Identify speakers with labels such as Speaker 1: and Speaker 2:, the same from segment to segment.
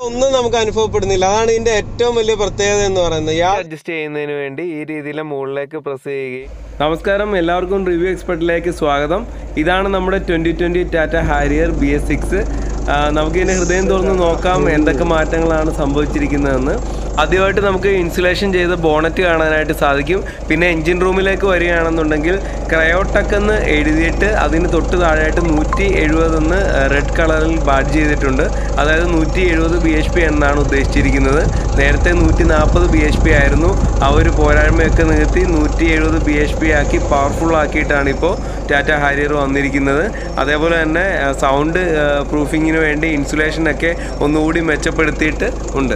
Speaker 1: ഒന്നും നമുക്ക് അനുഭവപ്പെടുന്നില്ല അതാണ് ഇതിന്റെ ഏറ്റവും വലിയ പ്രത്യേകത എന്ന് പറയുന്നത് യാ
Speaker 2: അഡ്ജസ്റ്റ് ചെയ്യുന്നതിന് വേണ്ടി ഈ രീതിയിൽ മുകളിലേക്ക് പ്രസ് ചെയ്യുകയും നമസ്കാരം എല്ലാവർക്കും റിവ്യൂ എക്സ്പെർട്ടിലേക്ക് സ്വാഗതം ഇതാണ് നമ്മുടെ twenty twenty Tata Harrier B S six നമുക്കിതിൻ്റെ ഹൃദയം തുറന്ന് നോക്കാം എന്തൊക്കെ മാറ്റങ്ങളാണ് സംഭവിച്ചിരിക്കുന്നതെന്ന് ആദ്യമായിട്ട് നമുക്ക് ഇൻസുലേഷൻ ചെയ്ത ബോണറ്റ് കാണാനായിട്ട് സാധിക്കും പിന്നെ എഞ്ചിൻ റൂമിലേക്ക് വരികയാണെന്നുണ്ടെങ്കിൽ ക്രയോട്ടക് എന്ന് എഴുതിയിട്ട് അതിന് തൊട്ട് താഴെയായിട്ട് നൂറ്റി എഴുപതെന്ന് റെഡ് കളറിൽ ബാഡ് ചെയ്തിട്ടുണ്ട് അതായത് നൂറ്റി എഴുപത് ബി എച്ച് പി എന്നാണ് ഉദ്ദേശിച്ചിരിക്കുന്നത് നേരത്തെ നൂറ്റി നാൽപ്പത് ബി എച്ച് പി ആയിരുന്നു ആ ഒരു പോരായ്മയൊക്കെ നികത്തി നൂറ്റി എഴുപത് ബി എച്ച് പി ആക്കി പവർഫുൾ ആക്കിയിട്ടാണ് ഇപ്പോൾ ടാറ്റ ഹാരിയർ വന്നിരിക്കുന്നത് അതേപോലെ തന്നെ സൗണ്ട് പ്രൂഫിങ്ങിന് വേണ്ടി ഇൻസുലേഷനൊക്കെ ഒന്നുകൂടി മെച്ചപ്പെടുത്തിയിട്ട് ഉണ്ട്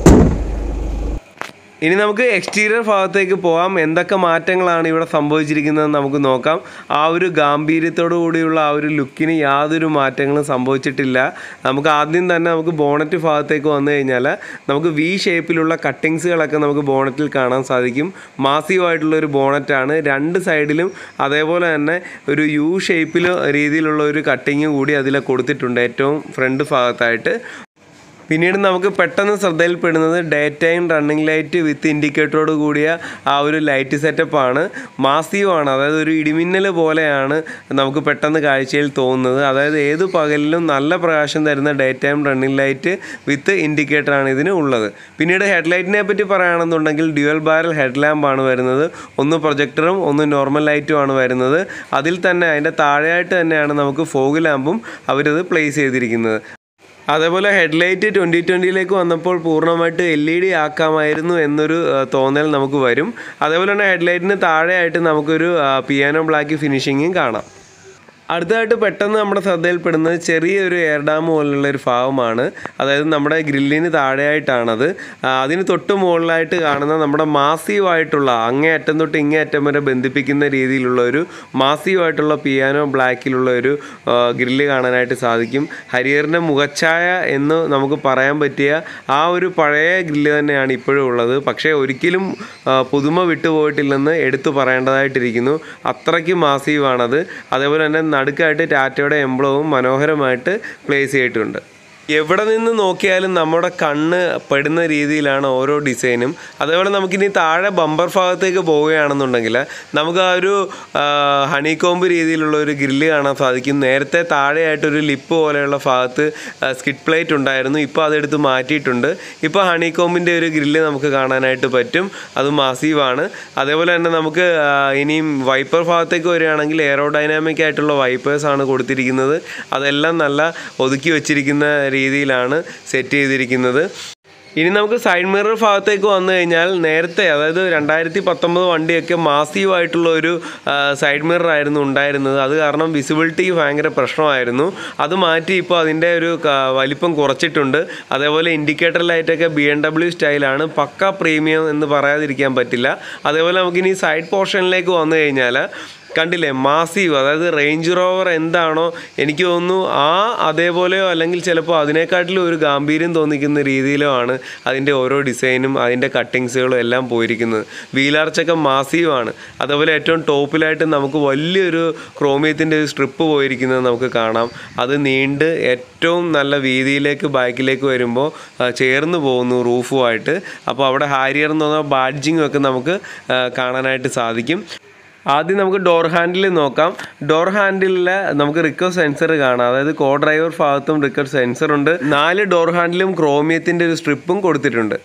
Speaker 2: ഇനി നമുക്ക് എക്സ്റ്റീരിയർ ഭാഗത്തേക്ക് പോകാം എന്തൊക്കെ മാറ്റങ്ങളാണ് ഇവിടെ സംഭവിച്ചിരിക്കുന്നത് നമുക്ക് നോക്കാം ആ ഒരു ഗാംഭീര്യത്തോടു കൂടിയുള്ള ആ ഒരു ലുക്കിന് യാതൊരു മാറ്റങ്ങളും സംഭവിച്ചിട്ടില്ല നമുക്ക് ആദ്യം തന്നെ നമുക്ക് ബോണറ്റ് ഭാഗത്തേക്ക് വന്നു കഴിഞ്ഞാൽ നമുക്ക് വി ഷേപ്പിലുള്ള കട്ടിങ്സുകളൊക്കെ നമുക്ക് ബോണറ്റിൽ കാണാൻ സാധിക്കും മാസീവായിട്ടുള്ള ഒരു ബോണറ്റാണ് രണ്ട് സൈഡിലും അതേപോലെ തന്നെ ഒരു യു ഷേപ്പിൽ രീതിയിലുള്ള ഒരു കട്ടിങ് കൂടി അതിൽ കൊടുത്തിട്ടുണ്ട് ഏറ്റവും ഫ്രണ്ട് ഭാഗത്തായിട്ട് പിന്നീട് നമുക്ക് പെട്ടെന്ന് ശ്രദ്ധയിൽപ്പെടുന്നത് day time running light with ഇൻഡിക്കേറ്ററോട് കൂടിയ ആ ഒരു ലൈറ്റ് സെറ്റപ്പാണ് മാസീവാണ് അതായത് ഒരു ഇടിമിന്നൽ പോലെയാണ് നമുക്ക് പെട്ടെന്ന് കാഴ്ചയിൽ തോന്നുന്നത് അതായത് ഏത് പകലിലും നല്ല പ്രകാശം തരുന്ന day time running light with ഇൻഡിക്കേറ്ററാണ് ഇതിന് ഉള്ളത് പിന്നീട് ഹെഡ്ലൈറ്റിനെ പറ്റി പറയുകയാണെന്നുണ്ടെങ്കിൽ ഡ്യുവൽ ബാരൽ ഹെഡ് ലാമ്പാണ് വരുന്നത് ഒന്ന് പ്രൊജക്ടറും ഒന്ന് നോർമൽ ലൈറ്റും ആണ് വരുന്നത് അതിൽ തന്നെ അതിൻ്റെ താഴെയായിട്ട് തന്നെയാണ് നമുക്ക് ഫോഗ് ലാമ്പും അവരത് പ്ലേസ് ചെയ്തിരിക്കുന്നത് അതേപോലെ ഹെഡ്ലൈറ്റ് ട്വൻറ്റി ട്വൻറ്റിയിലേക്ക് വന്നപ്പോൾ പൂർണ്ണമായിട്ട് എൽ ഇ ഡി ആക്കാമായിരുന്നു എന്നൊരു ആ, തോന്നൽ നമുക്ക് വരും അതേപോലെ തന്നെ ഹെഡ്ലൈറ്റിന് താഴെയായിട്ട് നമുക്കൊരു പിയാനോ ബ്ലാക്ക് ഫിനിഷിങ്ങും കാണാം അടുത്തതായിട്ട് പെട്ടെന്ന് നമ്മുടെ ശ്രദ്ധയിൽപ്പെടുന്നത് ചെറിയൊരു എയർ ഡാം പോലുള്ള ഒരു ഭാഗമാണ് അതായത് നമ്മുടെ ഗ്രില്ലിന് താഴെയായിട്ടാണത് ആ, അതിന് തൊട്ട് മുകളിലായിട്ട് കാണുന്ന നമ്മുടെ മാസീവായിട്ടുള്ള അങ്ങേ അറ്റം തൊട്ട് ഇങ്ങേ അറ്റം വരെ ബന്ധിപ്പിക്കുന്ന രീതിയിലുള്ള ഒരു മാസീവായിട്ടുള്ള പിയാനോ ബ്ലാക്കിലുള്ള ഒരു ഗ്രില്ല് കാണാനായിട്ട് സാധിക്കും ഹരിയറിൻ്റെ മുഖച്ഛായ എന്ന് നമുക്ക് പറയാൻ പറ്റിയ ആ ഒരു പഴയ ഗ്രില്ല് തന്നെയാണ് ഇപ്പോഴും ഉള്ളത് പക്ഷേ ഒരിക്കലും ആ, പുതുമ വിട്ടുപോയിട്ടില്ലെന്ന് എടുത്തു പറയേണ്ടതായിട്ടിരിക്കുന്നു അത്രയ്ക്ക് മാസീവാണത് അതേപോലെ തന്നെ നടുക്കായിട്ട് ടാറ്റയുടെ എംബ്ലവും മനോഹരമായിട്ട് പ്ലേസ് ചെയ്തിട്ടുണ്ട് എവിടെ നിന്ന് നോക്കിയാലും നമ്മുടെ കണ്ണ് പെടുന്ന രീതിയിലാണ് ഓരോ ഡിസൈനും അതേപോലെ നമുക്കിനി താഴെ ബമ്പർ ഭാഗത്തേക്ക് പോവുകയാണെന്നുണ്ടെങ്കിൽ നമുക്ക് ആ ഒരു ഹണികോമ്പ് രീതിയിലുള്ള ഒരു ഗ്രില്ല് കാണാൻ സാധിക്കും നേരത്തെ താഴെയായിട്ടൊരു ലിപ്പ് പോലെയുള്ള ഭാഗത്ത് സ്കിഡ് പ്ലേറ്റ് ഉണ്ടായിരുന്നു ഇപ്പോൾ അതെടുത്ത് മാറ്റിയിട്ടുണ്ട് ഇപ്പോൾ ഹണികോമ്പിൻ്റെ ഒരു ഗ്രില്ല് നമുക്ക് കാണാനായിട്ട് പറ്റും അത് മാസീവാണ് അതേപോലെ തന്നെ നമുക്ക് ആ, ഇനിയും വൈപ്പർ ഭാഗത്തേക്ക് വരികയാണെങ്കിൽ എയറോഡൈനാമിക് ആയിട്ടുള്ള വൈപ്പേഴ്സ് ആണ് കൊടുത്തിരിക്കുന്നത് അതെല്ലാം നല്ല ഒതുക്കി വെച്ചിരിക്കുന്ന രീതിയിലാണ് സെറ്റ് ചെയ്തിരിക്കുന്നത് ഇനി നമുക്ക് സൈഡ് മിറർ ഭാഗത്തേക്ക് വന്നു കഴിഞ്ഞാൽ നേരത്തെ അതായത് രണ്ടായിരത്തി പത്തൊമ്പത് വണ്ടിയൊക്കെ മാസീവായിട്ടുള്ള ഒരു സൈഡ് മിറർ ആയിരുന്നു ഉണ്ടായിരുന്നത് അത് കാരണം വിസിബിലിറ്റി ഭയങ്കര പ്രശ്നമായിരുന്നു അത് മാറ്റി ഇപ്പോൾ അതിൻ്റെ ഒരു ക- വലിപ്പം കുറച്ചിട്ടുണ്ട് അതേപോലെ ഇൻഡിക്കേറ്റർ ലൈറ്റൊക്കെ ബി എം ഡബ്ല്യു സ്റ്റൈലാണ് പക്ക പ്രീമിയം എന്ന് പറയാതിരിക്കാൻ പറ്റില്ല അതേപോലെ നമുക്കിനി സൈഡ് പോർഷനിലേക്ക് വന്നു കഴിഞ്ഞാൽ കണ്ടില്ലേ മാസീവ് അതായത് റേഞ്ച് റോവർ എന്താണോ എനിക്ക് തോന്നുന്നു ആ അതേപോലെയോ അല്ലെങ്കിൽ ചിലപ്പോൾ അതിനെക്കാട്ടിലും ഒരു ഗാംഭീര്യം തോന്നിക്കുന്ന രീതിയിലോ ആണ് അതിൻ്റെ ഓരോ ഡിസൈനും അതിൻ്റെ കട്ടിങ്സുകളും എല്ലാം പോയിരിക്കുന്നത് വീലാർച്ചൊക്കെ മാസീവാണ് അതേപോലെ ഏറ്റവും ടോപ്പിലായിട്ട് നമുക്ക് വലിയൊരു ക്രോമിയത്തിൻ്റെ ഒരു സ്ട്രിപ്പ് പോയിരിക്കുന്നത് നമുക്ക് കാണാം അത് നീണ്ട് ഏറ്റവും നല്ല വീതിയിലേക്ക് ബാക്കിലേക്ക് വരുമ്പോൾ ആ, ചേർന്ന് പോകുന്നു റൂഫുമായിട്ട് അപ്പോൾ അവിടെ ഹാരിയർ എന്ന് പറഞ്ഞ ബാഡ്ജിങ്ങും ഒക്കെ നമുക്ക് ആ, കാണാനായിട്ട് സാധിക്കും ആദ്യം നമുക്ക് ഡോർ ഹാൻഡിൽ നോക്കാം ഡോർ ഹാൻഡിലിൽ നമുക്ക് റിക്കർ സെൻസർ കാണാം അതായത് കോ ഡ്രൈവർ ഭാഗത്തും റിക്കർ സെൻസർ ഉണ്ട് നാല് ഡോർ ഹാൻഡിലും ക്രോമിയത്തിൻ്റെ ഒരു സ്ട്രിപ്പും കൊടുത്തിട്ടുണ്ട്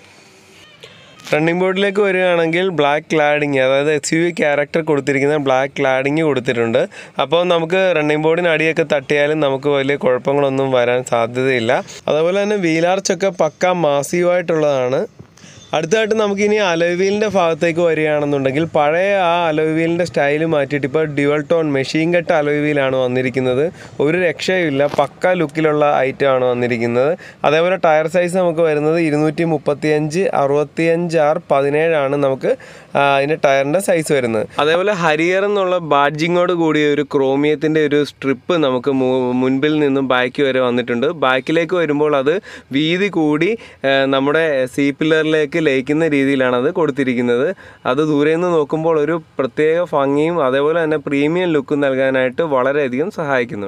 Speaker 2: റണ്ണിംഗ് ബോർഡിലേക്ക് വരികയാണെങ്കിൽ ബ്ലാക്ക് ക്ലാഡിങ് അതായത് എസ് യു വി ക്യാരക്ടർ കൊടുത്തിരിക്കുന്ന ബ്ലാക്ക് ക്ലാഡിങ് കൊടുത്തിട്ടുണ്ട് അപ്പോൾ നമുക്ക് റണ്ണിംഗ് ബോർഡിന് അടിയൊക്കെ തട്ടിയാലും നമുക്ക് വലിയ കുഴപ്പങ്ങളൊന്നും വരാൻ സാധ്യതയില്ല അതുപോലെ തന്നെ വീലാർച്ചൊക്കെ പക്ക മാസീവായിട്ടുള്ളതാണ് അടുത്തതായിട്ട് നമുക്കിനി അലോവീലിൻ്റെ ഭാഗത്തേക്ക് വരികയാണെന്നുണ്ടെങ്കിൽ പഴയ ആ അലോവീലിൻ്റെ സ്റ്റൈൽ മാറ്റിയിട്ട് ഇപ്പോൾ ഡ്യുവൽ ടോൺ മെഷീൻ കട്ട് അലോവീലാണ് വന്നിരിക്കുന്നത് ഒരു രക്ഷയുമില്ല പക്ക ലുക്കിലുള്ള ഐറ്റമാണ് വന്നിരിക്കുന്നത് അതേപോലെ ടയർ സൈസ് നമുക്ക് വരുന്നത് ഇരുന്നൂറ്റി മുപ്പത്തിയഞ്ച് അറുപത്തിയഞ്ച് ആർ പതിനേഴാണ് നമുക്ക് ആ, അതിൻ്റെ ടയറിൻ്റെ സൈസ് വരുന്നത് അതേപോലെ ഹരിയർ എന്നുള്ള ബാഡ്ജിങ്ങോട് കൂടിയ ഒരു ക്രോമിയത്തിൻ്റെ ഒരു സ്ട്രിപ്പ് നമുക്ക് മു- മുൻപിൽ നിന്നും ബാക്ക് വരെ വന്നിട്ടുണ്ട് ബാക്കിലേക്ക് വരുമ്പോൾ അത് വീതി കൂടി ആ, നമ്മുടെ സി പില്ലറിലേക്ക് ലയിക്കുന്ന രീതിയിലാണ് അത് കൊടുത്തിരിക്കുന്നത് അത് ദൂരെ നിന്ന് നോക്കുമ്പോൾ ഒരു പ്രത്യേക ഭംഗിയും അതേപോലെ തന്നെ പ്രീമിയം ലുക്കും നൽകാനായിട്ട് വളരെയധികം സഹായിക്കുന്നുണ്ട്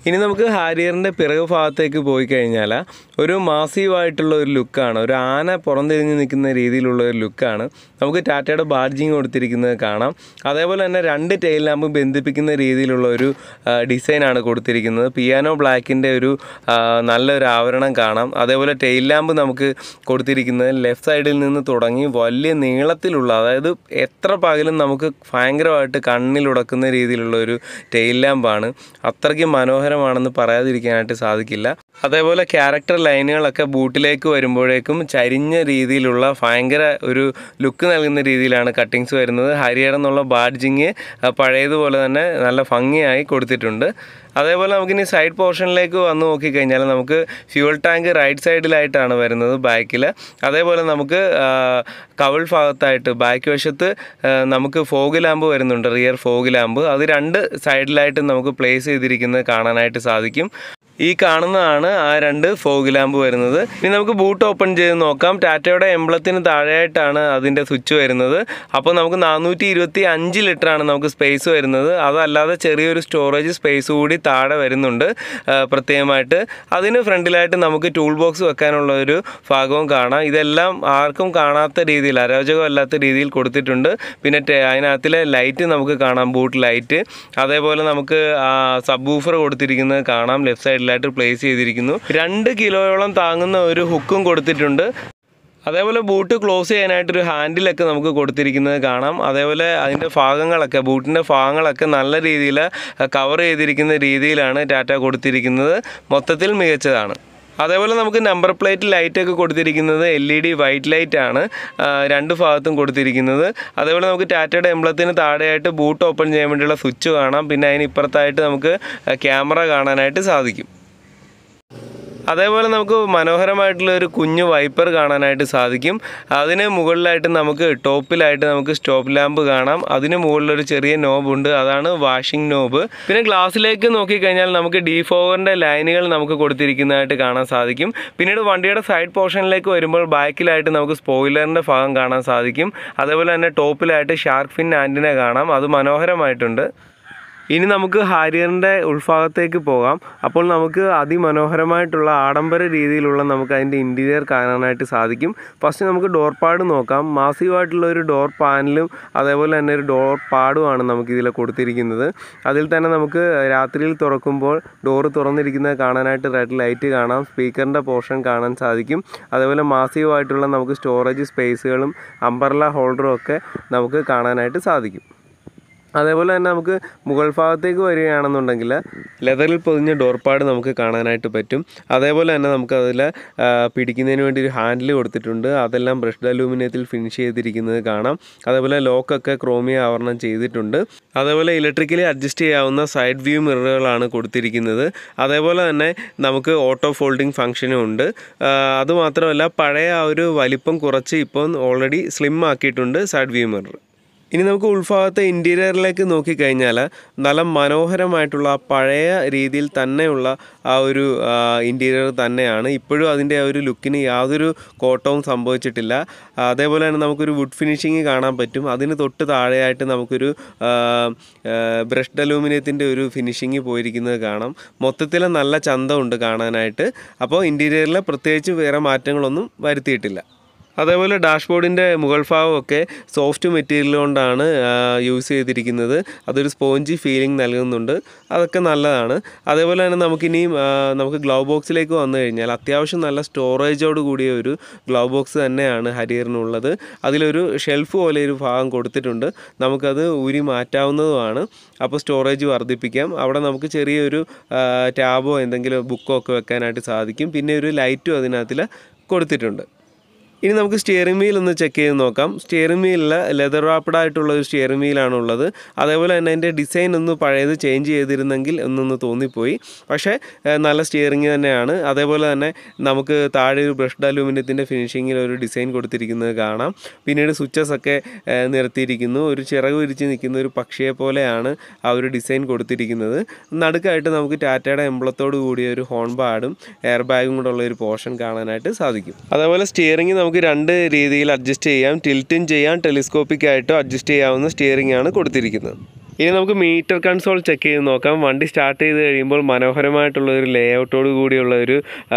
Speaker 2: ഇനി നമുക്ക് ഹാരിയറിൻ്റെ പിറകു ഭാഗത്തേക്ക് പോയി കഴിഞ്ഞാൽ ഒരു മാസീവായിട്ടുള്ള ഒരു ലുക്കാണ് ഒരു ആന പുറംതിരിഞ്ഞ് നിൽക്കുന്ന രീതിയിലുള്ള ഒരു ലുക്കാണ് നമുക്ക് ടാറ്റയുടെ ബാഡ്ജിങ് കൊടുത്തിരിക്കുന്നത് കാണാം അതേപോലെ തന്നെ രണ്ട് ടെയിൽ ലാമ്പ് ബന്ധിപ്പിക്കുന്ന രീതിയിലുള്ള ഒരു ആ, ഡിസൈനാണ് കൊടുത്തിരിക്കുന്നത് പിയാനോ ബ്ലാക്കിൻ്റെ ഒരു ആ, നല്ലൊരു ആവരണം കാണാം അതേപോലെ ടെയിൽ ലാമ്പ് നമുക്ക് കൊടുത്തിരിക്കുന്നത് ലെഫ്റ്റ് സൈഡിൽ നിന്ന് തുടങ്ങി വലിയ നീളത്തിലുള്ള അതായത് എത്ര പകലും നമുക്ക് ഭയങ്കരമായിട്ട് കണ്ണിലുടക്കുന്ന രീതിയിലുള്ള ഒരു ടെയിൽ ലാമ്പാണ് അത്രയ്ക്ക് മനോഹരമാണെന്ന് പറയാതിരിക്കാനായിട്ട് സാധിക്കില്ല അതേപോലെ ക്യാരക്ടർ ലൈനുകളൊക്കെ ബൂട്ടിലേക്ക് വരുമ്പോഴേക്കും ചരിഞ്ഞ രീതിയിലുള്ള ഭയങ്കര ഒരു ലുക്ക് നൽകുന്ന രീതിയിലാണ് കട്ടിങ്സ് വരുന്നത് ഹരിയർ എന്നുള്ള ബാഡ്ജിങ് പഴയതുപോലെ തന്നെ നല്ല ഭംഗിയായി കൊടുത്തിട്ടുണ്ട് അതേപോലെ നമുക്കിനി സൈഡ് പോർഷനിലേക്ക് വന്ന് നോക്കിക്കഴിഞ്ഞാൽ നമുക്ക് ഫ്യൂൾ ടാങ്ക് റൈറ്റ് സൈഡിലായിട്ടാണ് വരുന്നത് ബാക്കിൽ അതേപോലെ നമുക്ക് ആ, കവിൾ ഭാഗത്തായിട്ട് ബാക്ക് വശത്ത് ആ, നമുക്ക് ഫോഗ് ലാമ്പ് വരുന്നുണ്ട് റിയർ ഫോഗ് ലാമ്പ് അത് രണ്ട് സൈഡിലായിട്ട് നമുക്ക് പ്ലേസ് ചെയ്തിരിക്കുന്നത് കാണാനായിട്ട് സാധിക്കും ഈ കാണുന്നതാണ് ആ രണ്ട് ഫോഗ് ലാമ്പ് വരുന്നത് ഇനി നമുക്ക് ബൂട്ട് ഓപ്പൺ ചെയ്ത് നോക്കാം ടാറ്റയുടെ എംബ്ലത്തിന് താഴെയായിട്ടാണ് അതിൻ്റെ സ്വിച്ച് വരുന്നത് അപ്പോൾ നമുക്ക് നാനൂറ്റി ഇരുപത്തി അഞ്ച് ലിറ്ററാണ് നമുക്ക് സ്പേസ് വരുന്നത് അതല്ലാതെ ചെറിയൊരു സ്റ്റോറേജ് സ്പേസ് കൂടി താഴെ വരുന്നുണ്ട് ആ, പ്രത്യേകമായിട്ട് അതിന് ഫ്രണ്ടിലായിട്ട് നമുക്ക് ടൂൾ ബോക്സ് വെക്കാനുള്ള ഒരു ഭാഗവും കാണാം ഇതെല്ലാം ആർക്കും കാണാത്ത രീതിയിൽ അരോചകമല്ലാത്ത രീതിയിൽ കൊടുത്തിട്ടുണ്ട് പിന്നെ ടെ- അതിനകത്തിലെ ലൈറ്റ് നമുക്ക് കാണാം ബൂട്ട് ലൈറ്റ് അതേപോലെ നമുക്ക് സബ് ബൂഫർ കൊടുത്തിരിക്കുന്നത് കാണാം ലെഫ്റ്റ് സൈഡിലായിട്ട് പ്ലേസ് ചെയ്തിരിക്കുന്നു രണ്ട് കിലോയോളം താങ്ങുന്ന ഒരു ഹുക്കും കൊടുത്തിട്ടുണ്ട് അതേപോലെ ബൂട്ട് ക്ലോസ് ചെയ്യാനായിട്ട് ഒരു ഹാൻഡിലൊക്കെ നമുക്ക് കൊടുത്തിരിക്കുന്നത് കാണാം അതേപോലെ അതിൻ്റെ ഭാഗങ്ങളൊക്കെ ബൂട്ടിൻ്റെ ഭാഗങ്ങളൊക്കെ നല്ല രീതിയിൽ കവർ ചെയ്തിരിക്കുന്ന രീതിയിലാണ് ടാറ്റ കൊടുത്തിരിക്കുന്നത് മൊത്തത്തിൽ മികച്ചതാണ് അതേപോലെ നമുക്ക് നമ്പർ പ്ലേറ്റ് ലൈറ്റൊക്കെ കൊടുത്തിരിക്കുന്നത് L E D white light ആണ് ആ, രണ്ട് ഭാഗത്തും കൊടുത്തിരിക്കുന്നത് അതേപോലെ നമുക്ക് ടാറ്റയുടെ എംബ്ലത്തിന് താഴെയായിട്ട് ബൂട്ട് ഓപ്പൺ ചെയ്യാൻ വേണ്ടിയുള്ള സ്വിച്ച് കാണാം പിന്നെ അതിന് ഇപ്പുറത്തായിട്ട് നമുക്ക് ക്യാമറ കാണാനായിട്ട് സാധിക്കും അതേപോലെ നമുക്ക് മനോഹരമായിട്ടുള്ള ഒരു കുഞ്ഞു വൈപ്പർ കാണാനായിട്ട് സാധിക്കും അതിന് മുകളിലായിട്ട് നമുക്ക് ടോപ്പിലായിട്ട് നമുക്ക് സ്റ്റോപ്പ് ലാമ്പ് കാണാം അതിന് മുകളിലൊരു ചെറിയ നോബ് ഉണ്ട് അതാണ് വാഷിംഗ് നോബ് പിന്നെ ഗ്ലാസ്സിലേക്ക് നോക്കിക്കഴിഞ്ഞാൽ നമുക്ക് ഡീഫോവറിൻ്റെ ലൈനുകൾ നമുക്ക് കൊടുത്തിരിക്കുന്നതായിട്ട് കാണാൻ സാധിക്കും പിന്നീട് വണ്ടിയുടെ സൈഡ് പോർഷനിലേക്ക് വരുമ്പോൾ ബാക്കിലായിട്ട് നമുക്ക് സ്പോയിലറിൻ്റെ ഭാഗം കാണാൻ സാധിക്കും അതേപോലെ തന്നെ ടോപ്പിലായിട്ട് ഷാർക്ക് ഫിൻ ആൻറ്റിനെ കാണാം അത് മനോഹരമായിട്ടുണ്ട് ഇനി നമുക്ക് ഹാരിയറിൻ്റെ ഉൾഭാഗത്തേക്ക് പോകാം അപ്പോൾ നമുക്ക് അതിമനോഹരമായിട്ടുള്ള ആഡംബര രീതിയിലുള്ള നമുക്ക് അതിൻ്റെ ഇൻറ്റീരിയർ കാണാനായിട്ട് സാധിക്കും ഫസ്റ്റ് നമുക്ക് ഡോർ പാഡ് നോക്കാം മാസീവായിട്ടുള്ള ഒരു ഡോർ പാനലും അതേപോലെ തന്നെ ഒരു ഡോർ പാഡുമാണ് നമുക്ക് ഇതിൽ കൊടുത്തിരിക്കുന്നത് അതിൽ തന്നെ നമുക്ക് രാത്രിയിൽ തുറക്കുമ്പോൾ ഡോറ് തുറന്നിരിക്കുന്നത് കാണാനായിട്ട് റെഡ് ലൈറ്റ് കാണാം സ്പീക്കറിൻ്റെ പോർഷൻ കാണാൻ സാധിക്കും അതേപോലെ മാസീവായിട്ടുള്ള നമുക്ക് സ്റ്റോറേജ് സ്പേസുകളും അംബർല ഹോൾഡറും ഒക്കെ നമുക്ക് കാണാനായിട്ട് സാധിക്കും അതേപോലെ തന്നെ നമുക്ക് മുകൾ ഭാഗത്തേക്ക് വരികയാണെന്നുണ്ടെങ്കിൽ ലെതറിൽ പൊതിഞ്ഞ ഡോർപാഡ് നമുക്ക് കാണാനായിട്ട് പറ്റും അതേപോലെ തന്നെ നമുക്ക് അതിൽ പിടിക്കുന്നതിന് വേണ്ടി ഒരു ഹാൻഡിൽ കൊടുത്തിട്ടുണ്ട് അതെല്ലാം ബ്രഷ്ഡ് അലൂമിനിയത്തിൽ ഫിനിഷ് ചെയ്തിരിക്കുന്നത് കാണാം അതേപോലെ ലോക്കൊക്കെ ക്രോമിയ ആവരണം ചെയ്തിട്ടുണ്ട് അതേപോലെ ഇലക്ട്രിക്കലി അഡ്ജസ്റ്റ് ചെയ്യാവുന്ന സൈഡ് വ്യൂ മിററുകളാണ് കൊടുത്തിരിക്കുന്നത് അതേപോലെ തന്നെ നമുക്ക് ഓട്ടോ ഫോൾഡിംഗ് ഫംഗ്ഷനും ഉണ്ട് ആ, അതുമാത്രമല്ല പഴയ ആ ഒരു വലിപ്പം കുറച്ച് ഇപ്പം ഓൾറെഡി സ്ലിം ആക്കിയിട്ടുണ്ട് സൈഡ് വ്യൂ മിറർ ഇനി നമുക്ക് ഉൾഭാഗത്തെ ഇൻറ്റീരിയറിലേക്ക് നോക്കിക്കഴിഞ്ഞാൽ നല്ല മനോഹരമായിട്ടുള്ള ആ പഴയ രീതിയിൽ തന്നെയുള്ള ആ ഒരു ഇൻറ്റീരിയർ തന്നെയാണ് ഇപ്പോഴും അതിൻ്റെ ആ ഒരു ലുക്കിന് യാതൊരു കോട്ടവും സംഭവിച്ചിട്ടില്ല ആ, അതേപോലെ തന്നെ നമുക്കൊരു വുഡ് ഫിനിഷിങ് കാണാൻ പറ്റും അതിന് തൊട്ട് താഴെയായിട്ട് നമുക്കൊരു ബ്രഷ്ഡ് അലൂമിനിയത്തിൻ്റെ ഒരു ഫിനിഷിങ് പോയിരിക്കുന്നത് കാണാം മൊത്തത്തിൽ നല്ല ചന്തമുണ്ട് കാണാനായിട്ട് അപ്പോൾ ഇൻറ്റീരിയറിൽ പ്രത്യേകിച്ച് വേറെ മാറ്റങ്ങളൊന്നും വരുത്തിയിട്ടില്ല അതേപോലെ ഡാഷ്ബോർഡിൻ്റെ മുകൾ ഭാഗമൊക്കെ സോഫ്റ്റ് മെറ്റീരിയൽ കൊണ്ടാണ് യൂസ് ചെയ്തിരിക്കുന്നത് അതൊരു സ്പോഞ്ചി ഫീലിംഗ് നൽകുന്നുണ്ട് അതൊക്കെ നല്ലതാണ് അതേപോലെ തന്നെ നമുക്കിനിയും ആ, നമുക്ക് ഗ്ലൗ ബോക്സിലേക്ക് വന്നു കഴിഞ്ഞാൽ അത്യാവശ്യം നല്ല സ്റ്റോറേജോട് കൂടിയ ഒരു ഗ്ലൗ ബോക്സ് തന്നെയാണ് ഹരിയറിനുള്ളത് അതിലൊരു ഷെൽഫ് പോലെ ഒരു ഭാഗം കൊടുത്തിട്ടുണ്ട് നമുക്കത് ഊരി മാറ്റാവുന്നതുമാണ് അപ്പോൾ സ്റ്റോറേജ് വർദ്ധിപ്പിക്കാം അവിടെ നമുക്ക് ചെറിയൊരു ആ, ടാബോ എന്തെങ്കിലും ബുക്കോ ഒക്കെ വെക്കാനായിട്ട് സാധിക്കും പിന്നെ ഒരു ലൈറ്റും അതിനകത്തിൽ കൊടുത്തിട്ടുണ്ട് ഇനി നമുക്ക് സ്റ്റിയറിംഗ് വീൽ ഒന്ന് ചെക്ക് ചെയ്ത് നോക്കാം സ്റ്റിയറിംഗ് വീലിൽ ലെതർ റാപ്പിഡ് ആയിട്ടുള്ള ഒരു സ്റ്റിയറിംഗ് വീലാണ് ഉള്ളത് അതേപോലെ തന്നെ അതിൻ്റെ ഡിസൈൻ ഒന്ന് പഴയത് ചേഞ്ച് ചെയ്തിരുന്നെങ്കിൽ എന്നൊന്ന് തോന്നിപ്പോയി പക്ഷേ ഏഹ്, നല്ല സ്റ്റിയറിംഗ് തന്നെയാണ് അതേപോലെ തന്നെ നമുക്ക് താഴെ ഒരു ബ്രഷ്ഡ് അലൂമിനിയത്തിൻ്റെ ഫിനിഷിങ്ങിൽ ഒരു ഡിസൈൻ കൊടുത്തിരിക്കുന്നത് കാണാം പിന്നീട് സ്വിച്ചസ് ഒക്കെ ഏഹ്, നിരത്തിയിരിക്കുന്നു ഒരു ചിറക് വിരിച്ച് നിൽക്കുന്ന ഒരു പക്ഷിയെ പോലെയാണ് ആ ഒരു ഡിസൈൻ കൊടുത്തിരിക്കുന്നത് നടുക്കായിട്ട് നമുക്ക് ടാറ്റയുടെ എംബ്ലത്തോട് കൂടിയ ഒരു ഹോൺ ബാഡും എയർ ബാഗും കൂടെ ഉള്ള ഒരു പോർഷൻ കാണാനായിട്ട് സാധിക്കും അതേപോലെ സ്റ്റിയറിംഗ് നമുക്ക് രണ്ട് രീതിയിൽ അഡ്ജസ്റ്റ് ചെയ്യാം ടിൽറ്റും ചെയ്യാം ടെലിസ്കോപ്പിക് ആയിട്ടും അഡ്ജസ്റ്റ് ചെയ്യാവുന്ന സ്റ്റിയറിംഗ് ആണ് കൊടുത്തിരിക്കുന്നത് ഇനി നമുക്ക് മീറ്റർ കൺസോൾ ചെക്ക് ചെയ്ത് നോക്കാം വണ്ടി സ്റ്റാർട്ട് ചെയ്ത് കഴിയുമ്പോൾ മനോഹരമായിട്ടുള്ള ഒരു ലേ ഔട്ടോട് കൂടിയുള്ള ഒരു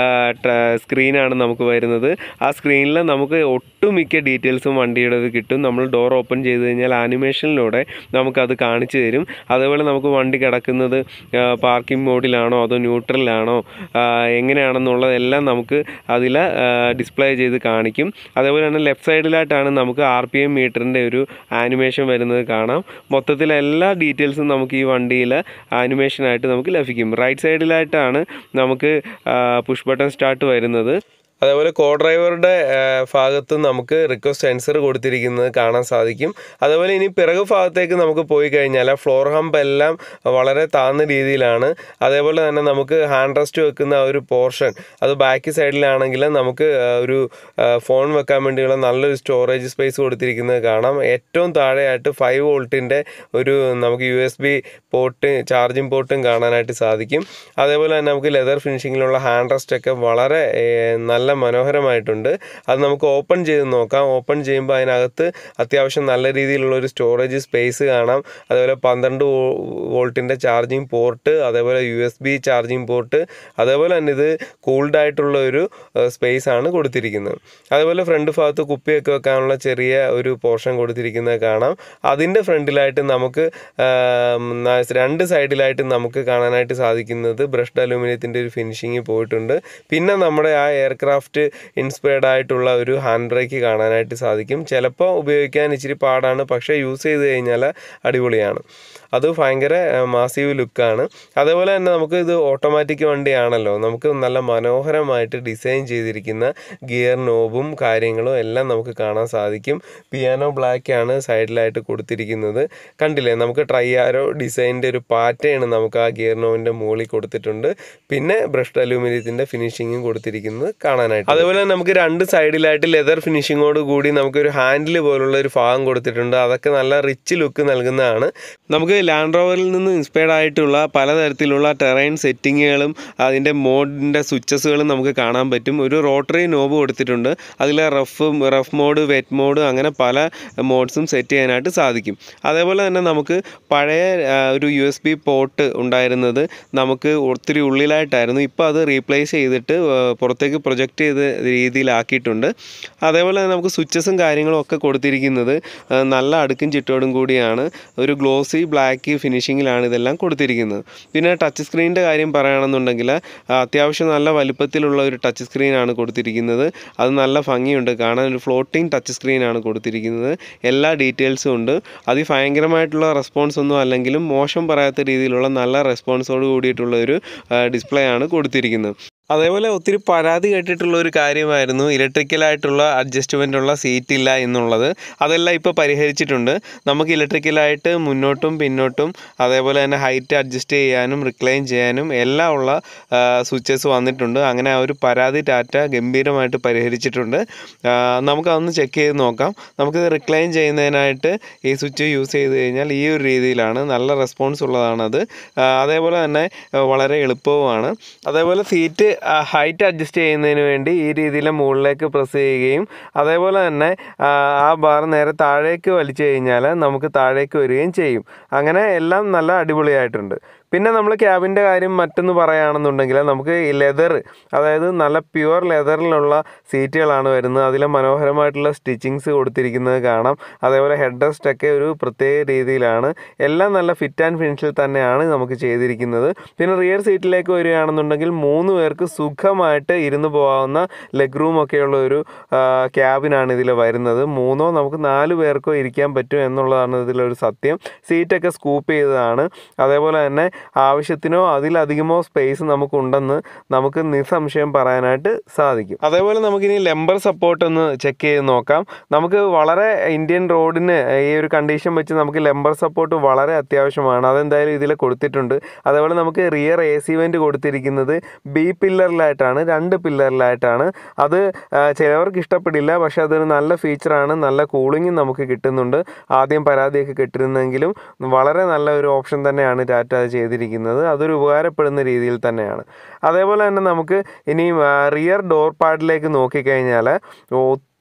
Speaker 2: സ്ക്രീനാണ് നമുക്ക് വരുന്നത് ആ സ്ക്രീനിൽ നമുക്ക് ഒട്ടുമിക്ക ഡീറ്റെയിൽസും വണ്ടിയുടേത് കിട്ടും നമ്മൾ ഡോർ ഓപ്പൺ ചെയ്ത് കഴിഞ്ഞാൽ ആനിമേഷനിലൂടെ നമുക്കത് കാണിച്ചു തരും അതേപോലെ നമുക്ക് വണ്ടി കിടക്കുന്നത് പാർക്കിംഗ് മോഡിലാണോ അതോ ന്യൂട്രലിലാണോ എങ്ങനെയാണെന്നുള്ളതെല്ലാം നമുക്ക് അതിൽ ഡിസ്പ്ലേ ചെയ്ത് കാണിക്കും അതേപോലെ തന്നെ ലെഫ്റ്റ് സൈഡിലായിട്ടാണ് നമുക്ക് ആർ പി എം മീറ്ററിൻ്റെ ഒരു ആനിമേഷൻ വരുന്നത് കാണാം മൊത്തത്തിൽ എല്ലാ ഡീറ്റെയിൽസും നമുക്ക് ഈ വണ്ടിയിൽ ആനിമേഷനായിട്ട് നമുക്ക് ലഭിക്കും റൈറ്റ് സൈഡിലായിട്ടാണ് നമുക്ക് പുഷ് ബട്ടൺ സ്റ്റാർട്ട് വരുന്നത് അതേപോലെ കോ ഡ്രൈവറുടെ ഭാഗത്ത് നമുക്ക് റിക്വസ്റ്റ് സെൻസർ കൊടുത്തിരിക്കുന്നത് കാണാൻ സാധിക്കും അതേപോലെ ഇനി പിറകു ഭാഗത്തേക്ക് നമുക്ക് പോയി കഴിഞ്ഞാൽ ഫ്ലോർ ഹമ്പ് എല്ലാം വളരെ താഴ്ന്ന രീതിയിലാണ് അതേപോലെ തന്നെ നമുക്ക് ഹാൻഡ് റെസ്റ്റ് വെക്കുന്ന ആ ഒരു പോർഷൻ അത് ബാക്ക് സൈഡിലാണെങ്കിൽ നമുക്ക് ആ, ഒരു ആ, ഫോൺ വെക്കാൻ വേണ്ടിയുള്ള നല്ലൊരു സ്റ്റോറേജ് സ്പേസ് കൊടുത്തിരിക്കുന്നത് കാണാം ഏറ്റവും താഴെയായിട്ട് ഫൈവ് വോൾട്ടിൻ്റെ ഒരു നമുക്ക് U S B port charging പോർട്ടും കാണാനായിട്ട് സാധിക്കും അതേപോലെ തന്നെ നമുക്ക് ലെതർ ഫിനിഷിങ്ങിലുള്ള ഹാൻഡ് റെസ്റ്റ് ഒക്കെ വളരെ ഏഹ്, നല്ല മനോഹരമായിട്ടുണ്ട് അത് നമുക്ക് ഓപ്പൺ ചെയ്ത് നോക്കാം ഓപ്പൺ ചെയ്യുമ്പോൾ അതിനകത്ത് അത്യാവശ്യം നല്ല രീതിയിലുള്ള ഒരു സ്റ്റോറേജ് സ്പേസ് കാണാം അതേപോലെ പന്ത്രണ്ട് വോൾട്ടിൻ്റെ ചാർജിങ് പോർട്ട് അതേപോലെ U S B charging port അതേപോലെ തന്നെ ഇത് കൂൾഡ് ആയിട്ടുള്ള ഒരു സ്പേസ് ആണ് കൊടുത്തിരിക്കുന്നത് അതേപോലെ ഫ്രണ്ട് ഭാഗത്ത് കുപ്പിയൊക്കെ വെക്കാനുള്ള ചെറിയ ഒരു പോർഷൻ കൊടുത്തിരിക്കുന്നത് കാണാം അതിൻ്റെ ഫ്രണ്ടിലായിട്ട് നമുക്ക് ആം, ന- രണ്ട് സൈഡിലായിട്ട് നമുക്ക് കാണാനായിട്ട് സാധിക്കുന്നത് ബ്രഷ്ഡ് അലൂമിനിയത്തിൻ്റെ ഒരു ഫിനിഷിങ് പോയിട്ടുണ്ട് പിന്നെ നമ്മുടെ ആ എയർക്രാഫ്റ്റ് ഇൻസ്പയർഡ് ആയിട്ടുള്ള ഒരു ഹാൻഡ് ബ്രേക്ക് കാണാനായിട്ട് സാധിക്കും ചിലപ്പോൾ ഉപയോഗിക്കാൻ ഇച്ചിരി പാടാണ് പക്ഷേ യൂസ് ചെയ്ത് കഴിഞ്ഞാൽ അടിപൊളിയാണ് അത് ഭയങ്കര മാസീവ് ലുക്കാണ് അതേപോലെ തന്നെ നമുക്ക് ഇത് ഓട്ടോമാറ്റിക് വണ്ടിയാണല്ലോ നമുക്ക് നല്ല മനോഹരമായിട്ട് ഡിസൈൻ ചെയ്തിരിക്കുന്ന ഗിയർ നോബും കാര്യങ്ങളും എല്ലാം നമുക്ക് കാണാൻ സാധിക്കും പിയാനോ ബ്ലാക്ക് ആണ് സൈഡിലായിട്ട് കൊടുത്തിരിക്കുന്നത് കണ്ടില്ലേ നമുക്ക് ട്രൈയാരോ ഡിസൈനിൻ്റെ ഒരു പാറ്റേൺ നമുക്ക് ആ ഗിയർ നോബിൻ്റെ മുകളിൽ കൊടുത്തിട്ടുണ്ട് പിന്നെ ബ്രഷ്ഡ് അലൂമിനിയത്തിൻ്റെ ഫിനിഷിങ്ങും കൊടുത്തിരിക്കുന്നത് കാണാനായിട്ട് അതേപോലെ തന്നെ നമുക്ക് രണ്ട് സൈഡിലായിട്ട് ലെതർ ഫിനിഷിങ്ങോട് കൂടി നമുക്കൊരു ഹാൻഡിൽ പോലുള്ള ഒരു ഭാഗം കൊടുത്തിട്ടുണ്ട് അതൊക്കെ നല്ല റിച്ച് ലുക്ക് നൽകുന്നതാണ് നമുക്ക് ലാൻഡ് റോവറിൽ നിന്ന് ഇൻസ്പയർഡ് ആയിട്ടുള്ള പലതരത്തിലുള്ള ടെറൈൻ സെറ്റിങ്ങുകളും അതിൻ്റെ മോഡിൻ്റെ സ്വിച്ചസുകളും നമുക്ക് കാണാൻ പറ്റും ഒരു റോട്ടറി നോബ് കൊടുത്തിട്ടുണ്ട് അതിൽ rough rough mode wet mode അങ്ങനെ പല മോഡ്സും സെറ്റ് ചെയ്യാനായിട്ട് സാധിക്കും അതേപോലെ തന്നെ നമുക്ക് പഴയ ആ, ഒരു യു എസ് ബി പോർട്ട് ഉണ്ടായിരുന്നത് നമുക്ക് ഒത്തിരി ഉള്ളിലായിട്ടായിരുന്നു ഇപ്പോൾ അത് റീപ്ലേസ് ചെയ്തിട്ട് ആ, പുറത്തേക്ക് പ്രൊജക്റ്റ് ചെയ്ത രീതിയിലാക്കിയിട്ടുണ്ട് അതേപോലെ തന്നെ നമുക്ക് സ്വിച്ചസും കാര്യങ്ങളും ഒക്കെ കൊടുത്തിരിക്കുന്നത് ആ, നല്ല അടുക്കും ചിട്ടോടും കൂടിയാണ് ഒരു ഗ്ലോസി ബ്ലാക്ക് ഫിനിഷിങ്ങിലാണ് ഇതെല്ലാം കൊടുത്തിരിക്കുന്നത് പിന്നെ ടച്ച് സ്ക്രീനിൻ്റെ കാര്യം പറയുകയാണെന്നുണ്ടെങ്കിൽ ആ, അത്യാവശ്യം നല്ല വലുപ്പത്തിലുള്ള ഒരു ടച്ച് സ്ക്രീനാണ് കൊടുത്തിരിക്കുന്നത് അത് നല്ല ഭംഗിയുണ്ട് കാണാൻ ഒരു ഫ്ലോട്ടിംഗ് ടച്ച് സ്ക്രീനാണ് കൊടുത്തിരിക്കുന്നത് എല്ലാ ഡീറ്റെയിൽസും ഉണ്ട് അതിഭയങ്കരമായിട്ടുള്ള റെസ്പോൺസ് ഒന്നും അല്ലെങ്കിലും മോശം പറയാത്ത രീതിയിലുള്ള നല്ല റെസ്പോൺസോട് കൂടിയിട്ടുള്ള ഒരു ഡിസ്പ്ലേ ആണ് കൊടുത്തിരിക്കുന്നത് അതേപോലെ ഒത്തിരി പരാതി കേട്ടിട്ടുള്ള ഒരു കാര്യമായിരുന്നു ഇലക്ട്രിക്കലായിട്ടുള്ള അഡ്ജസ്റ്റ്മെൻ്റ് ഉള്ള സീറ്റ് ഇല്ല എന്നുള്ളത് അതെല്ലാം ഇപ്പോൾ പരിഹരിച്ചിട്ടുണ്ട് നമുക്ക് ഇലക്ട്രിക്കലായിട്ട് മുന്നോട്ടും പിന്നോട്ടും അതേപോലെ തന്നെ ഹൈറ്റ് അഡ്ജസ്റ്റ് ചെയ്യാനും റിക്ലൈൻ ചെയ്യാനും എല്ലാം ഉള്ള സ്വിച്ചസ് വന്നിട്ടുണ്ട് അങ്ങനെ ആ ഒരു പരാതി ടാറ്റ ഗംഭീരമായിട്ട് പരിഹരിച്ചിട്ടുണ്ട് ആ, നമുക്കതൊന്ന് ചെക്ക് ചെയ്ത് നോക്കാം നമുക്കിത് റിക്ലൈൻ ചെയ്യുന്നതിനായിട്ട് ഈ സ്വിച്ച് യൂസ് ചെയ്ത് കഴിഞ്ഞാൽ ഈ ഒരു രീതിയിലാണ് നല്ല റെസ്പോൺസ് ഉള്ളതാണത് ആ, അതേപോലെ തന്നെ ആ, വളരെ എളുപ്പവുമാണ് അതേപോലെ സീറ്റ് ഹൈറ്റ് അഡ്ജസ്റ്റ് ചെയ്യുന്നതിന് വേണ്ടി ഈ രീതിയിൽ മുകളിലേക്ക് പ്രസ് ചെയ്യുകയും അതേപോലെ തന്നെ ആ, ആ ബാർ നേരെ താഴേക്ക് വലിച്ചു കഴിഞ്ഞാൽ നമുക്ക് താഴേക്ക് വരികയും ചെയ്യും അങ്ങനെ എല്ലാം നല്ല അടിപൊളിയായിട്ടുണ്ട് പിന്നെ നമ്മൾ ക്യാബിൻ്റെ കാര്യം മറ്റൊന്ന് പറയുകയാണെന്നുണ്ടെങ്കിൽ നമുക്ക് ഈ ലെതർ അതായത് നല്ല പ്യുവർ ലെതറിലുള്ള സീറ്റുകളാണ് വരുന്നത് അതിൽ മനോഹരമായിട്ടുള്ള സ്റ്റിച്ചിങ്സ് കൊടുത്തിരിക്കുന്നത് കാണാം അതേപോലെ ഹെഡ് റെസ്റ്റ് ഒക്കെ ഒരു പ്രത്യേക രീതിയിലാണ് എല്ലാം നല്ല ഫിറ്റ് ആൻഡ് ഫിനിഷിൽ തന്നെയാണ് നമുക്ക് ചെയ്തിരിക്കുന്നത് പിന്നെ റിയർ സീറ്റിലേക്ക് വരികയാണെന്നുണ്ടെങ്കിൽ മൂന്ന് പേർക്ക് സുഖമായിട്ട് ഇരുന്ന് പോകാവുന്ന ലെഗ് റൂം ഒക്കെയുള്ള ഒരു ആ, ക്യാബിനാണ് ഇതിൽ വരുന്നത് മൂന്നോ നമുക്ക് നാല് പേർക്കോ ഇരിക്കാൻ പറ്റും എന്നുള്ളതാണ് ഇതിലൊരു സത്യം സീറ്റൊക്കെ സ്കൂപ്പ് ചെയ്തതാണ് അതേപോലെ തന്നെ ആവശ്യത്തിനോ അതിലധികമോ സ്പേസ് നമുക്കുണ്ടെന്ന് നമുക്ക് നിസ്സംശയം പറയാനായിട്ട് സാധിക്കും അതേപോലെ നമുക്കിനി ലെമ്പർ സപ്പോർട്ട് ഒന്ന് ചെക്ക് ചെയ്ത് നോക്കാം നമുക്ക് വളരെ ഇന്ത്യൻ റോഡിന് ഈ ഒരു കണ്ടീഷൻ വെച്ച് നമുക്ക് ലെമ്പർ സപ്പോർട്ട് വളരെ അത്യാവശ്യമാണ് അതെന്തായാലും ഇതിൽ കൊടുത്തിട്ടുണ്ട് അതേപോലെ നമുക്ക് റിയർ എ സി വെൻറ്റ് കൊടുത്തിരിക്കുന്നത് ബി പില്ലറിലായിട്ടാണ് രണ്ട് പില്ലറിലായിട്ടാണ് അത് ആ, ചിലവർക്ക് ഇഷ്ടപ്പെടില്ല പക്ഷെ അതൊരു നല്ല ഫീച്ചറാണ് നല്ല കൂളിങ്ങും നമുക്ക് കിട്ടുന്നുണ്ട് ആദ്യം പരാതിയൊക്കെ കിട്ടിയിരുന്നെങ്കിലും വളരെ നല്ല ഒരു ഓപ്ഷൻ തന്നെയാണ് ടാറ്റ അത് ചെയ്തിരിക്കുന്നത് അതൊരു ഉപകാരപ്പെടുന്ന രീതിയിൽ തന്നെയാണ് അതേപോലെ തന്നെ നമുക്ക് ഇനി റിയർ ഡോർ പാഡിലേക്ക് നോക്കിക്കഴിഞ്ഞാൽ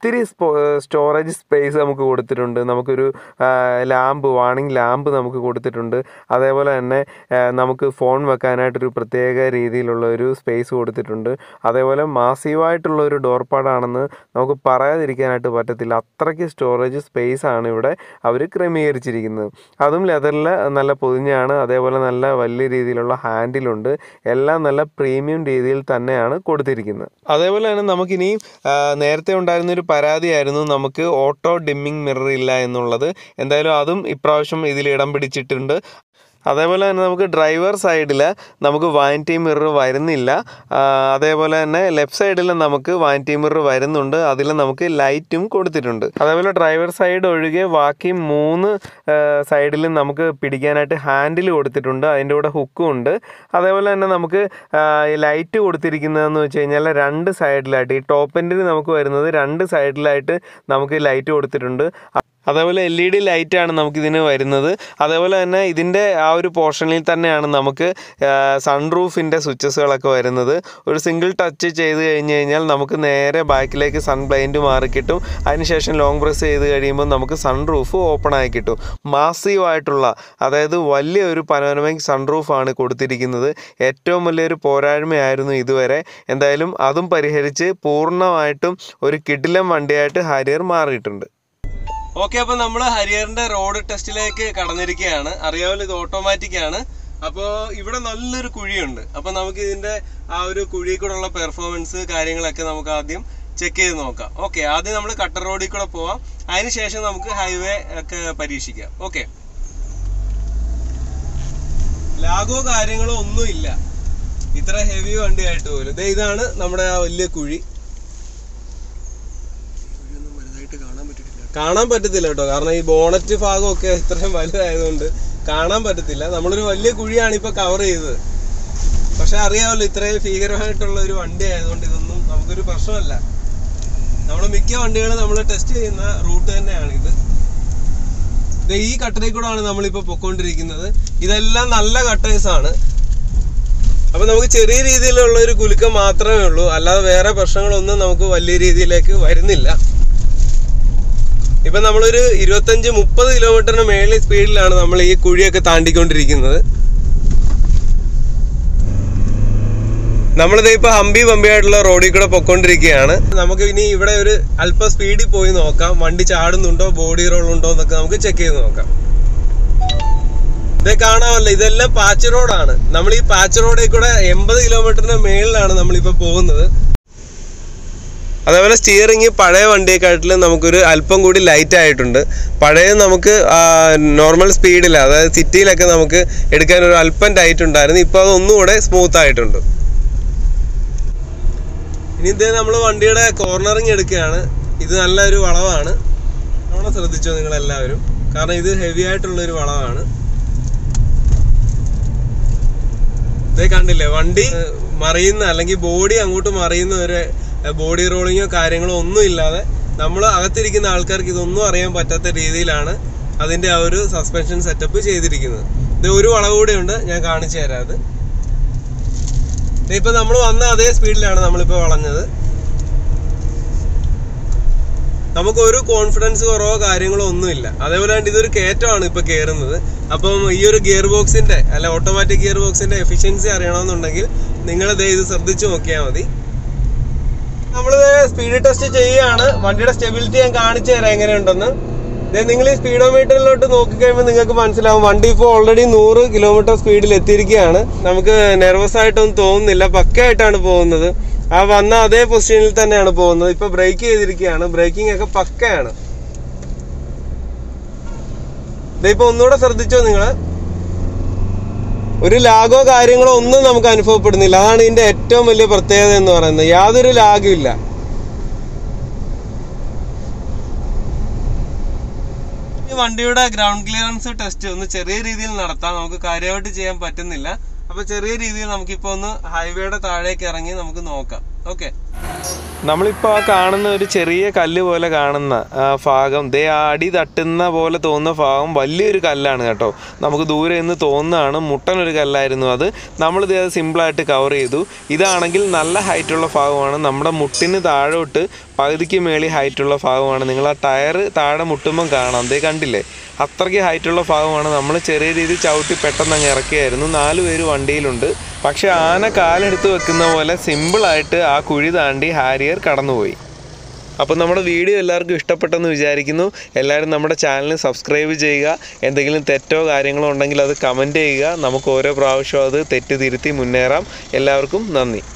Speaker 2: ഒത്തിരി സ്റ്റോറേജ് സ്പേസ് നമുക്ക് കൊടുത്തിട്ടുണ്ട് നമുക്കൊരു ലാമ്പ് വാണിംഗ് ലാമ്പ് നമുക്ക് കൊടുത്തിട്ടുണ്ട് അതേപോലെ തന്നെ ആ, നമുക്ക് ഫോൺ വെക്കാനായിട്ടൊരു പ്രത്യേക രീതിയിലുള്ള ഒരു സ്പേസ് കൊടുത്തിട്ടുണ്ട് അതേപോലെ മാസീവായിട്ടുള്ള ഒരു ഡോർപാടാണെന്ന് നമുക്ക് പറയാതിരിക്കാനായിട്ട് പറ്റത്തില്ല അത്രയ്ക്ക് സ്റ്റോറേജ് സ്പേസ് ആണ് ഇവിടെ അവർ ക്രമീകരിച്ചിരിക്കുന്നത് അതും ലെതറിൽ നല്ല പൊതിഞ്ഞാണ് അതേപോലെ നല്ല വലിയ രീതിയിലുള്ള ഹാൻഡിലുണ്ട് എല്ലാം നല്ല പ്രീമിയം രീതിയിൽ തന്നെയാണ് കൊടുത്തിരിക്കുന്നത് അതേപോലെ തന്നെ നമുക്കിനിയും ആ, നേരത്തെ ഉണ്ടായിരുന്ന ഒരു പരാതിയായിരുന്നു നമുക്ക് ഓട്ടോ ഡിമ്മിങ് മിറർ ഇല്ല എന്നുള്ളത് എന്തായാലും അതും ഇപ്രാവശ്യം ഇതിൽ ഇടം പിടിച്ചിട്ടുണ്ട് അതേപോലെ തന്നെ നമുക്ക് ഡ്രൈവർ സൈഡിൽ നമുക്ക് വാൻറ്റി മിറർ വരുന്നില്ല ആ, അതേപോലെ തന്നെ ലെഫ്റ്റ് സൈഡിൽ നമുക്ക് വാൻറ്റി മിറർ വരുന്നുണ്ട് അതിൽ നമുക്ക് ലൈറ്റും കൊടുത്തിട്ടുണ്ട് അതേപോലെ ഡ്രൈവർ സൈഡ് ഒഴികെ ബാക്കി മൂന്ന് സൈഡിലും നമുക്ക് പിടിക്കാനായിട്ട് ഹാൻഡിൽ കൊടുത്തിട്ടുണ്ട് അതിൻ്റെ കൂടെ ഹുക്കും ഉണ്ട് അതേപോലെ തന്നെ നമുക്ക് ലൈറ്റ് കൊടുത്തിരിക്കുന്നതെന്ന് വെച്ച് കഴിഞ്ഞാൽ രണ്ട് സൈഡിലായിട്ട് ഈ ടോപ്പ് എൻഡിൽ നമുക്ക് വരുന്നത് രണ്ട് സൈഡിലായിട്ട് നമുക്ക് ലൈറ്റ് കൊടുത്തിട്ടുണ്ട് അതേപോലെ എൽ ഇ ഡി ലൈറ്റാണ് നമുക്കിതിന് വരുന്നത് അതേപോലെ തന്നെ ഇതിൻ്റെ ആ ഒരു പോർഷനിൽ തന്നെയാണ് നമുക്ക് സൺറൂഫിൻ്റെ സ്വിച്ചസുകളൊക്കെ വരുന്നത് ഒരു സിംഗിൾ ടച്ച് ചെയ്ത് കഴിഞ്ഞ് കഴിഞ്ഞാൽ നമുക്ക് നേരെ ബാക്കിലേക്ക് സൺ ബ്ലൈൻഡ് മാറി കിട്ടും അതിനുശേഷം ലോങ് പ്രസ് ചെയ്ത് കഴിയുമ്പോൾ നമുക്ക് സൺറൂഫ് ഓപ്പൺ ആയി കിട്ടും മാസീവായിട്ടുള്ള അതായത് വലിയൊരു പനോരമിക് സൺറൂഫാണ് കൊടുത്തിരിക്കുന്നത് ഏറ്റവും വലിയൊരു പോരായ്മയായിരുന്നു ഇതുവരെ എന്തായാലും അതും പരിഹരിച്ച് പൂർണ്ണമായിട്ടും ഒരു കിടിലം വണ്ടിയായിട്ട് ഹാരിയർ മാറിയിട്ടുണ്ട്
Speaker 1: ഓക്കെ അപ്പൊ നമ്മൾ ഹരിയറിന്റെ റോഡ് ടെസ്റ്റിലേക്ക് കടന്നിരിക്കുകയാണ് അറിയാമല്ലോ ഇത് ഓട്ടോമാറ്റിക് ആണ് അപ്പോൾ ഇവിടെ നല്ലൊരു കുഴിയുണ്ട് അപ്പൊ നമുക്ക് ഇതിന്റെ ആ ഒരു കുഴി കൂടെയുള്ള പെർഫോമൻസ് കാര്യങ്ങളൊക്കെ നമുക്ക് ആദ്യം ചെക്ക് ചെയ്ത് നോക്കാം ഓക്കെ ആദ്യം നമ്മൾ കട്ടർ റോഡിൽ കൂടെ പോവാം അതിനുശേഷം നമുക്ക് ഹൈവേ ഒക്കെ പരീക്ഷിക്കാം ഓക്കെ ലാഗോ കാര്യങ്ങളോ ഒന്നും ഇല്ല ഇത്ര ഹെവി വണ്ടിയായിട്ട് പോലും ദേ ഇതാണ് നമ്മുടെ ആ വലിയ കുഴി കാണാൻ പറ്റത്തില്ല കേട്ടോ കാരണം ഈ ബോണറ്റ് ഭാഗമൊക്കെ ഇത്രയും വലുതായതുകൊണ്ട് കാണാൻ പറ്റത്തില്ല നമ്മളൊരു വലിയ കുഴിയാണ് ഇപ്പൊ കവർ ചെയ്തത് പക്ഷെ അറിയാമല്ലോ ഇത്രയും ഭീകരമായിട്ടുള്ള ഒരു വണ്ടി ആയതുകൊണ്ട് ഇതൊന്നും നമുക്കൊരു പ്രശ്നമല്ല നമ്മൾ മിക്ക വണ്ടികളും നമ്മൾ ടെസ്റ്റ് ചെയ്യുന്ന റൂട്ട് തന്നെയാണ് ഇത് ദേ ഈ കട്ടറിൽ കൂടെയാണ് നമ്മളിപ്പോ പൊക്കോണ്ടിരിക്കുന്നത് ഇതെല്ലാം നല്ല കട്ടേഴ്സ് ആണ് അപ്പൊ നമുക്ക് ചെറിയ രീതിയിലുള്ള ഒരു കുലുക്കം മാത്രമേ ഉള്ളൂ അല്ലാതെ വേറെ പ്രശ്നങ്ങളൊന്നും നമുക്ക് വലിയ രീതിയിലേക്ക് വരുന്നില്ല ഇപ്പൊ നമ്മളൊരു ഇരുപത്തഞ്ച് മുപ്പത് കിലോമീറ്ററിന് മേളിൽ സ്പീഡിലാണ് നമ്മൾ ഈ കുഴിയൊക്കെ താണ്ടിക്കൊണ്ടിരിക്കുന്നത് നമ്മളിത് ഇപ്പൊ ഹംബി ബമ്പി ആയിട്ടുള്ള റോഡിൽ കൂടെ പൊക്കോണ്ടിരിക്കുകയാണ് നമുക്ക് ഇനി ഇവിടെ ഒരു അല്പ സ്പീഡിൽ പോയി നോക്കാം വണ്ടി ചാടുന്നുണ്ടോ ബോഡി റോൾ ഉണ്ടോ എന്നൊക്കെ നമുക്ക് ചെക്ക് ചെയ്ത് നോക്കാം ഇത് കാണാമല്ലോ ഇതെല്ലാം പാച്ച് റോഡാണ് നമ്മൾ ഈ പാച്ച് റോഡിൽ കൂടെ എൺപത് കിലോമീറ്ററിന് മേളിലാണ് നമ്മളിപ്പോ പോകുന്നത് അതേപോലെ സ്റ്റിയറിങ് പഴയ വണ്ടിയെക്കാട്ടിലും നമുക്കൊരു അല്പം കൂടി ലൈറ്റ് ആയിട്ടുണ്ട് പഴയ നമുക്ക് നോർമൽ സ്പീഡിൽ അതായത് സിറ്റിയിലൊക്കെ നമുക്ക് എടുക്കാൻ ഒരു അല്പം ടൈറ്റ് ഉണ്ടായിരുന്നു ഇപ്പോൾ അത് ഒന്നുകൂടെ സ്മൂത്ത് ആയിട്ടുണ്ട് ഇനി ഇതേ നമ്മൾ വണ്ടിയുടെ കോർണറിങ് എടുക്കുകയാണ് ഇത് നല്ലൊരു വളവാണ് നല്ലോണം ശ്രദ്ധിച്ചോ നിങ്ങൾ എല്ലാവരും കാരണം ഇത് ഹെവി ആയിട്ടുള്ള ഒരു വളവാണ് ഇതേ കണ്ടില്ലേ വണ്ടി ഏഹ്, മറിയുന്ന അല്ലെങ്കിൽ ബോഡി അങ്ങോട്ട് മറിയുന്ന ഒരു ബോഡി റോളിങ്ങോ കാര്യങ്ങളോ ഒന്നും ഇല്ലാതെ നമ്മൾ അകത്തിരിക്കുന്ന ആൾക്കാർക്ക് ഇതൊന്നും അറിയാൻ പറ്റാത്ത രീതിയിലാണ് അതിന്റെ ആ ഒരു സസ്പെൻഷൻ സെറ്റപ്പ് ചെയ്തിരിക്കുന്നത് ഇത് ഒരു വളവ് കൂടെ ഉണ്ട് ഞാൻ കാണിച്ചു തരാം അത് ദേ ഇപ്പൊ നമ്മൾ വന്ന അതേ സ്പീഡിലാണ് നമ്മളിപ്പോ വളഞ്ഞത് നമുക്ക് ഒരു കോൺഫിഡൻസ് കുറവോ കാര്യങ്ങളോ ഒന്നുമില്ല അതേപോലെ തന്നെ ഇതൊരു കയറ്റമാണ് ഇപ്പൊ കയറുന്നത് അപ്പം ഈ ഒരു ഗിയർ ബോക്സിന്റെ അല്ല ഓട്ടോമാറ്റിക് ഗിയർ ബോക്സിന്റെ എഫിഷ്യൻസി അറിയണമെന്നുണ്ടെങ്കിൽ നിങ്ങൾ ദേ ഇത് ശ്രദ്ധിച്ചു നോക്കിയാൽ മതി നമ്മളിത് സ്പീഡ് ടെസ്റ്റ് ചെയ്യുകയാണ് വണ്ടിയുടെ സ്റ്റെബിലിറ്റി ഞാൻ കാണിച്ചു തരാം എങ്ങനെയുണ്ടെന്ന് ദേ നിങ്ങൾ ഈ സ്പീഡോമീറ്ററിലോട്ട് നോക്കിക്കഴിയുമ്പോൾ നിങ്ങൾക്ക് മനസ്സിലാവും വണ്ടി ഇപ്പോൾ ഓൾറെഡി നൂറ് കിലോമീറ്റർ സ്പീഡിൽ എത്തിയിരിക്കുകയാണ് നമുക്ക് നെർവസ് ആയിട്ടൊന്നും തോന്നുന്നില്ല പക്കയായിട്ടാണ് പോകുന്നത് ആ വന്ന അതേ പൊസിഷനിൽ തന്നെയാണ് പോകുന്നത് ഇപ്പൊ ബ്രേക്ക് ചെയ്തിരിക്കുകയാണ് ബ്രേക്കിംഗ് ഒക്കെ പക്കയാണ് ദേ ഇപ്പൊ ഒന്നുകൂടെ ശ്രദ്ധിച്ചോ നിങ്ങള് ഒരു ലാഗോ കാര്യങ്ങളോ ഒന്നും നമുക്ക് അനുഭവപ്പെടുന്നില്ല അതാണ് ഇതിന്റെ ഏറ്റവും വലിയ പ്രത്യേകത എന്ന് പറയുന്നത് യാതൊരു ലാഗും ഇല്ല ഈ വണ്ടിയുടെ ഗ്രൗണ്ട് ക്ലിയറൻസ് ടെസ്റ്റ് ഒന്ന് ചെറിയ രീതിയിൽ നടത്താം നമുക്ക് കാര്യമായിട്ട് ചെയ്യാൻ പറ്റുന്നില്ല അപ്പൊ ചെറിയ രീതിയിൽ നമുക്കിപ്പോ ഒന്ന് ഹൈവേയുടെ താഴേക്ക് ഇറങ്ങി നമുക്ക് നോക്കാം ഓക്കെ
Speaker 2: നമ്മളിപ്പോൾ ആ കാണുന്ന ഒരു ചെറിയ കല്ല് പോലെ കാണുന്ന ആ ഭാഗം ദേ ആ അടി തട്ടുന്ന പോലെ തോന്നുന്ന ഭാഗം വലിയൊരു കല്ലാണ് കേട്ടോ നമുക്ക് ദൂരെ നിന്ന് തോന്നുന്നതാണ് മുട്ടനൊരു കല്ലായിരുന്നു അത് നമ്മളിത് അത് സിമ്പിളായിട്ട് കവർ ചെയ്തു ഇതാണെങ്കിൽ നല്ല ഹൈറ്റുള്ള ഭാഗമാണ് നമ്മുടെ മുട്ടിന് താഴോട്ട് പകുതിക്ക് മേളിൽ ഹൈറ്റുള്ള ഭാഗമാണ് നിങ്ങൾ ആ ടയർ താഴെ മുട്ടുമ്പം കാണാം ദേ കണ്ടില്ലേ അത്രയ്ക്ക് ഹൈറ്റുള്ള ഭാഗമാണ് നമ്മൾ ചെറിയ രീതിയിൽ ചവിട്ടി പെട്ടെന്ന് അങ്ങ് ഇറക്കിയായിരുന്നു നാല് പേര് വണ്ടിയിലുണ്ട് പക്ഷെ ആന കാലെടുത്ത് വെക്കുന്ന പോലെ സിമ്പിളായിട്ട് ആ കുഴി താണ്ടി ഹാരിയർ കടന്നുപോയി അപ്പോൾ നമ്മുടെ വീഡിയോ എല്ലാവർക്കും ഇഷ്ടപ്പെട്ടെന്ന് വിചാരിക്കുന്നു എല്ലാവരും നമ്മുടെ ചാനൽ സബ്സ്ക്രൈബ് ചെയ്യുക എന്തെങ്കിലും തെറ്റോ കാര്യങ്ങളോ ഉണ്ടെങ്കിൽ അത് കമൻറ്റ് ചെയ്യുക നമുക്ക് ഓരോ പ്രാവശ്യവും അത് തെറ്റ് തിരുത്തി മുന്നേറാം എല്ലാവർക്കും നന്ദി